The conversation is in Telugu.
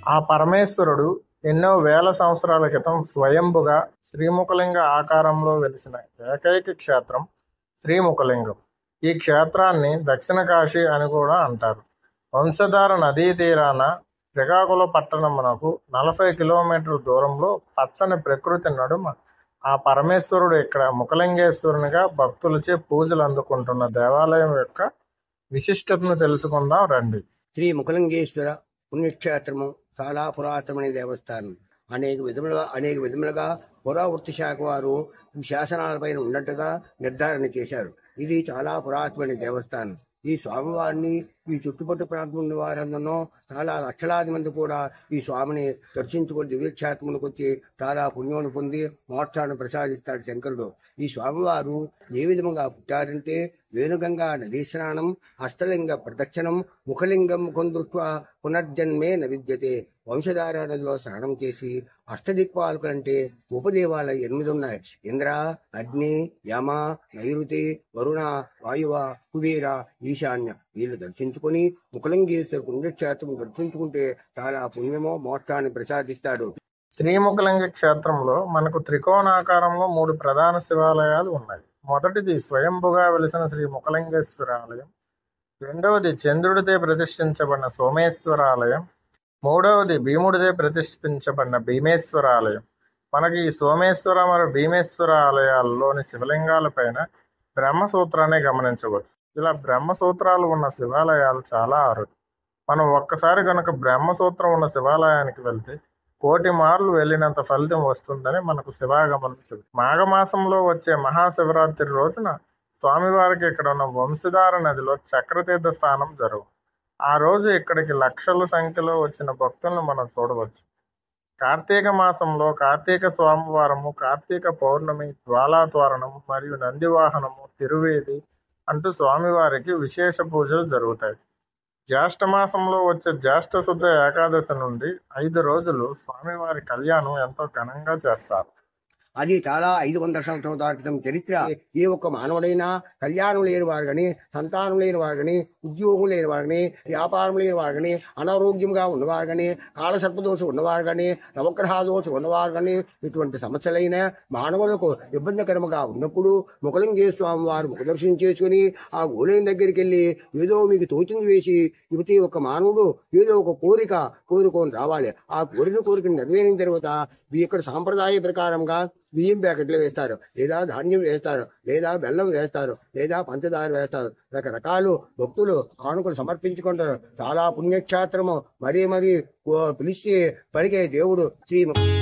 ఆ పరమేశ్వరుడు ఎన్నో వేల సంవత్సరాల క్రితం స్వయంభుగా శ్రీముఖలింగ ఆకారంలో వెలిసిన ఏకైక క్షేత్రం శ్రీముఖలింగం ఈ క్షేత్రాన్ని దక్షిణ కాశీ అని కూడా అంటారు వంశధార నదీ తీరాన శ్రీకాకుళ పట్టణమునకు నలభై కిలోమీటర్ల దూరంలో పచ్చని ప్రకృతి నడుమ ఆ పరమేశ్వరుడు ఇక్కడ ముఖలింగేశ్వరునిగా భక్తులచే పూజలు అందుకుంటున్న దేవాలయం యొక్క విశిష్టతను తెలుసుకుందాం రండి శ్రీ ముఖలింగేశ్వర పుణ్యక్షేత్రము చాలా పురాతనమైన దేవస్థానం అనేక విధములుగా అనేక విధములుగా పురావృత్తి శాఖ వారు ఈ శాసనాలపైన ఉన్నట్టుగా నిర్ధారణ చేశారు ఇది చాలా పురాతనమైన దేవస్థానం ఈ స్వామివారిని ఈ చుట్టుపక్కల ప్రాంతం ఉన్న వారందరూ చాలా లక్షలాది మంది కూడా ఈ స్వామిని దర్శించుకొని దివ్యక్షేత్రములకు వచ్చి చాలా పుణ్యమును పొంది మోక్షాన్ని ప్రసాదిస్తాడు శంకరుడు ఈ స్వామివారు ఏ విధముగా పుట్టారంటే వేణుగంగా నదీ స్నానం హస్తలింగ ప్రదక్షిణం ముఖలింగం కొందృష్ట్వా పునర్జన్మే న విద్యతే వంశధార నదిలో స్నానం చేసి అష్టదిక్పాలకులంటే ఉపదేవాలు ఎనిమిది ఉన్నాయి ఇంద్ర అగ్ని యమ నైరుతి వరుణ వాయువ కుబేర ఈశాన్య వీళ్ళు దర్శించుకొని ముఖలింగేశ్వర పుణ్యక్షేత్రం దర్శించుకుంటే చాలా పుణ్యమో మోక్షాన్ని ప్రసాదిస్తాడు శ్రీముఖలింగ క్షేత్రంలో మనకు త్రికోణాకారంలో మూడు ప్రధాన శివాలయాలు ఉన్నాయి మొదటిది స్వయంభుగా వెలిసిన శ్రీ ముఖలింగేశ్వర ఆలయం రెండవది చంద్రుడితే ప్రతిష్ఠించబడిన సోమేశ్వర ఆలయం మూడవది భీముడిదే ప్రతిష్ఠించబడిన భీమేశ్వర ఆలయం మనకి ఈ సోమేశ్వర మరియు భీమేశ్వర ఆలయాల్లోని శివలింగాలపైన బ్రహ్మసూత్రాన్ని గమనించవచ్చు ఇలా బ్రహ్మసూత్రాలు ఉన్న శివాలయాలు చాలా అరుదు మనం ఒక్కసారి కనుక బ్రహ్మసూత్రం ఉన్న శివాలయానికి వెళ్తే కోటి మార్లు వెళ్ళినంత ఫలితం వస్తుందని మనకు శివాగమనం చెబుతుంది మాఘమాసంలో వచ్చే మహాశివరాత్రి రోజున స్వామివారికి ఇక్కడ ఉన్న వంశధార నదిలో చక్రతీర్థ స్నానం జరుగు ఆ రోజు ఇక్కడికి లక్షల సంఖ్యలో వచ్చిన భక్తులను మనం చూడవచ్చు కార్తీక మాసంలో కార్తీక స్వామివారము కార్తీక పౌర్ణమి జ్వాలాతోరణం మరియు నందివాహనము తిరువేది అంటూ స్వామివారికి విశేష పూజలు జరుగుతాయి జ్యేష్ఠ మాసంలో వచ్చే జ్యేష్ఠ శుద్ధ ఏకాదశి నుండి ఐదు రోజులు స్వామివారి కళ్యాణం ఎంతో ఘనంగా చేస్తారు అది చాలా ఐదు వందల సంవత్సరాల దాటి క్రితం చరిత్ర ఏ ఒక్క మానవుడైనా కళ్యాణం లేని వారు కానీ సంతానం లేని వారు కానీ ఉద్యోగం లేని వారు కానీ వ్యాపారం లేని వారు కానీ అనారోగ్యంగా ఉన్నవారు కానీ కాలసర్పదోషం ఉన్నవారు కానీ నవగ్రహ దోషం ఉన్నవారు కానీ ఇటువంటి సమస్యలైన మానవులకు ఇబ్బందికరముగా ఉన్నప్పుడు ముఖలింగేశ్వర స్వామి వారు ముఖదర్శనం చేసుకుని ఆ గోళం దగ్గరికి వెళ్ళి ఏదో మీకు తోచింది వేసి యువతి ఒక మానవుడు ఏదో ఒక కోరిక కోరుకొని రావాలి ఆ కోరిన కోరికను నెరవేరిన తర్వాత ఈ ఇక్కడ సాంప్రదాయ ప్రకారంగా బియ్యం ప్యాకెట్లు వేస్తారు లేదా ధాన్యం వేస్తారు లేదా బెల్లం వేస్తారు లేదా పంచదార వేస్తారు రకరకాలు భక్తులు కానుకలు సమర్పించుకుంటారు చాలా పుణ్యక్షేత్రము మరీ మరీ ఓ పిలిచి పలికే దేవుడు శ్రీ